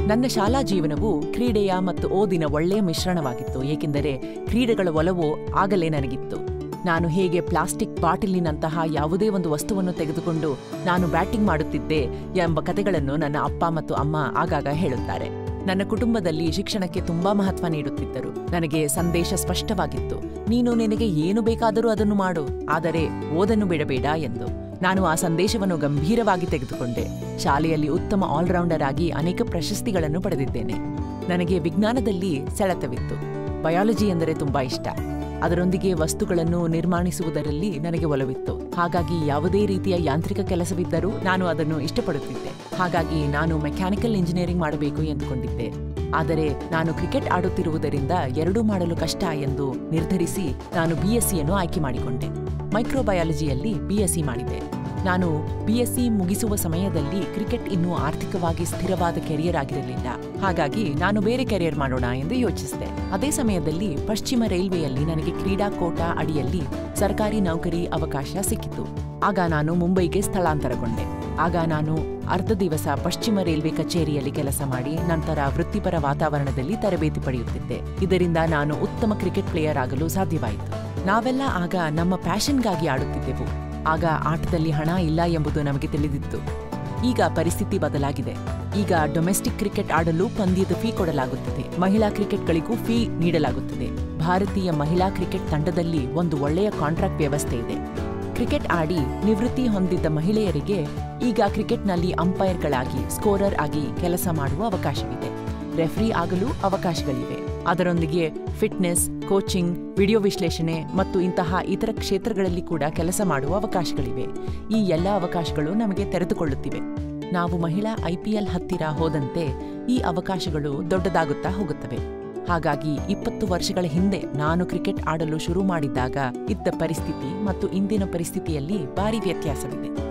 ನನ್ನ ಶಾಲಾ ಜೀವನವು ಕ್ರೀಡೆಯ ಮತ್ತು ಓದಿನ ಒಳ್ಳೆಯ ಮಿಶ್ರಣವಾಗಿತ್ತು ಏಕೆಂದರೆ ಕ್ರೀಡೆಗಳ ಒಲವು ಆಗಲೇ ನನಗಿತ್ತು ನಾನು ಹೇಗೆ ಪ್ಲಾಸ್ಟಿಕ್ ಬಾಟಿಲಿನಂತಹ ಯಾವುದೇ ಒಂದು ವಸ್ತುವನ್ನು ತೆಗೆದುಕೊಂಡು ನಾನು ಬ್ಯಾಟಿಂಗ್ ಮಾಡುತ್ತಿದ್ದೆ ಎಂಬ ಕಥೆಗಳನ್ನು ನನ್ನ ಅಪ್ಪ ಮತ್ತು ಅಮ್ಮ ಆಗಾಗ ಹೇಳುತ್ತಾರೆ ನನ್ನ ಕುಟುಂಬದಲ್ಲಿ ಶಿಕ್ಷಣಕ್ಕೆ ತುಂಬಾ ಮಹತ್ವ ನೀಡುತ್ತಿದ್ದರು ನನಗೆ ಸಂದೇಶ ಸ್ಪಷ್ಟವಾಗಿತ್ತು ನೀನು ನಿನಗೆ ಏನು ಬೇಕಾದರೂ ಅದನ್ನು ಮಾಡು ಆದರೆ ಓದನ್ನು ಬಿಡಬೇಡ ಎಂದು ನಾನು ಆ ಸಂದೇಶವನ್ನು ಗಂಭೀರವಾಗಿ ತೆಗೆದುಕೊಂಡೆ ಶಾಲೆಯಲ್ಲಿ ಉತ್ತಮ ಆಲ್ರೌಂಡರ್ ಆಗಿ ಅನೇಕ ಪ್ರಶಸ್ತಿಗಳನ್ನು ಪಡೆದಿದ್ದೇನೆ ನನಗೆ ವಿಜ್ಞಾನದಲ್ಲಿ ಸೆಳೆತವಿತ್ತು ಬಯಾಲಜಿ ಎಂದರೆ ತುಂಬಾ ಇಷ್ಟ ಅದರೊಂದಿಗೆ ವಸ್ತುಗಳನ್ನು ನಿರ್ಮಾಣಿಸುವುದರಲ್ಲಿ ನನಗೆ ಒಲವಿತ್ತು ಹಾಗಾಗಿ ಯಾವುದೇ ರೀತಿಯ ಯಾಂತ್ರಿಕ ಕೆಲಸವಿದ್ದರೂ ನಾನು ಅದನ್ನು ಇಷ್ಟಪಡುತ್ತಿದ್ದೆ ಹಾಗಾಗಿ ನಾನು ಮೆಕ್ಯಾನಿಕಲ್ ಇಂಜಿನಿಯರಿಂಗ್ ಮಾಡಬೇಕು ಎಂದುಕೊಂಡಿದ್ದೆ ಆದರೆ ನಾನು ಕ್ರಿಕೆಟ್ ಆಡುತ್ತಿರುವುದರಿಂದ ಎರಡೂ ಮಾಡಲು ಕಷ್ಟ ಎಂದು ನಿರ್ಧರಿಸಿ ನಾನು ಬಿಎಸ್ಸಿಯನ್ನು ಆಯ್ಕೆ ಮಾಡಿಕೊಂಡೆ ಮೈಕ್ರೋಬಯಾಲಜಿಯಲ್ಲಿ ಬಿಎಸ್ಸಿ ಮಾಡಿದೆ ನಾನು ಬಿಎಸ್ಸಿ ಮುಗಿಸುವ ಸಮಯದಲ್ಲಿ ಕ್ರಿಕೆಟ್ ಇನ್ನೂ ಆರ್ಥಿಕವಾಗಿ ಸ್ಥಿರವಾದ ಕೆರಿಯರ್ ಆಗಿರಲಿಲ್ಲ ಹಾಗಾಗಿ ನಾನು ಬೇರೆ ಕೆರಿಯರ್ ಮಾಡೋಣ ಎಂದು ಯೋಚಿಸಿದೆ ಅದೇ ಸಮಯದಲ್ಲಿ ಪಶ್ಚಿಮ ರೈಲ್ವೆಯಲ್ಲಿ ನನಗೆ ಕ್ರೀಡಾ ಕೋಟಾ ಅಡಿಯಲ್ಲಿ ಸರ್ಕಾರಿ ನೌಕರಿ ಅವಕಾಶ ಸಿಕ್ಕಿತು ಆಗ ನಾನು ಮುಂಬೈಗೆ ಸ್ಥಳಾಂತರಗೊಂಡೆ ಆಗ ನಾನು ಅರ್ಧ ದಿವಸ ಪಶ್ಚಿಮ ರೈಲ್ವೆ ಕಚೇರಿಯಲ್ಲಿ ಕೆಲಸ ಮಾಡಿ ನಂತರ ವೃತ್ತಿಪರ ವಾತಾವರಣದಲ್ಲಿ ತರಬೇತಿ ಪಡೆಯುತ್ತಿದ್ದೆ ಇದರಿಂದ ನಾನು ಉತ್ತಮ ಕ್ರಿಕೆಟ್ ಪ್ಲೇಯರ್ ಆಗಲು ಸಾಧ್ಯವಾಯಿತು ನಾವೆಲ್ಲ ಆಗ ನಮ್ಮ ಪ್ಯಾಷನ್ಗಾಗಿ ಆಡುತ್ತಿದ್ದೆವು ಆಗ ಆಟದಲ್ಲಿ ಹಣ ಇಲ್ಲ ಎಂಬುದು ನಮಗೆ ತಿಳಿದಿತ್ತು ಈಗ ಪರಿಸ್ಥಿತಿ ಬದಲಾಗಿದೆ ಈಗ ಡೊಮೆಸ್ಟಿಕ್ ಕ್ರಿಕೆಟ್ ಆಡಲು ಪಂದ್ಯದ ಫೀ ಕೊಡಲಾಗುತ್ತದೆ ಮಹಿಳಾ ಕ್ರಿಕೆಟ್ಗಳಿಗೂ ಫೀ ನೀಡಲಾಗುತ್ತದೆ ಭಾರತೀಯ ಮಹಿಳಾ ಕ್ರಿಕೆಟ್ ತಂಡದಲ್ಲಿ ಒಂದು ಒಳ್ಳೆಯ ಕಾಂಟ್ರಾಕ್ಟ್ ವ್ಯವಸ್ಥೆ ಇದೆ ಕ್ರಿಕೆಟ್ ಆಡಿ ನಿವೃತ್ತಿ ಹೊಂದಿದ್ದ ಮಹಿಳೆಯರಿಗೆ ಈಗ ಕ್ರಿಕೆಟ್ನಲ್ಲಿ ಅಂಪೈರ್ಗಳಾಗಿ ಸ್ಕೋರರ್ ಆಗಿ ಕೆಲಸ ಮಾಡುವ ಅವಕಾಶವಿದೆ ರೆಫ್ರಿ ಆಗಲು ಅವಕಾಶಗಳಿವೆ ಅದರೊಂದಿಗೆ ಫಿಟ್ನೆಸ್ ಕೋಚಿಂಗ್ ವಿಡಿಯೋ ವಿಶ್ಲೇಷಣೆ ಮತ್ತು ಇಂತಹ ಇತರ ಕ್ಷೇತ್ರಗಳಲ್ಲಿ ಕೂಡ ಕೆಲಸ ಮಾಡುವ ಅವಕಾಶಗಳಿವೆ ಈ ಎಲ್ಲ ಅವಕಾಶಗಳು ನಮಗೆ ತೆರೆದುಕೊಳ್ಳುತ್ತಿವೆ ನಾವು ಮಹಿಳಾ ಐಪಿಎಲ್ ಹತ್ತಿರ ಹೋದಂತೆ ಈ ಅವಕಾಶಗಳು ದೊಡ್ಡದಾಗುತ್ತಾ ಹೋಗುತ್ತವೆ ಹಾಗಾಗಿ ಇಪ್ಪತ್ತು ವರ್ಷಗಳ ಹಿಂದೆ ನಾನು ಕ್ರಿಕೆಟ್ ಆಡಲು ಶುರು ಮಾಡಿದ್ದಾಗ ಇದ್ದ ಪರಿಸ್ಥಿತಿ ಮತ್ತು ಇಂದಿನ ಪರಿಸ್ಥಿತಿಯಲ್ಲಿ ಭಾರಿ ವ್ಯತ್ಯಾಸವಿದೆ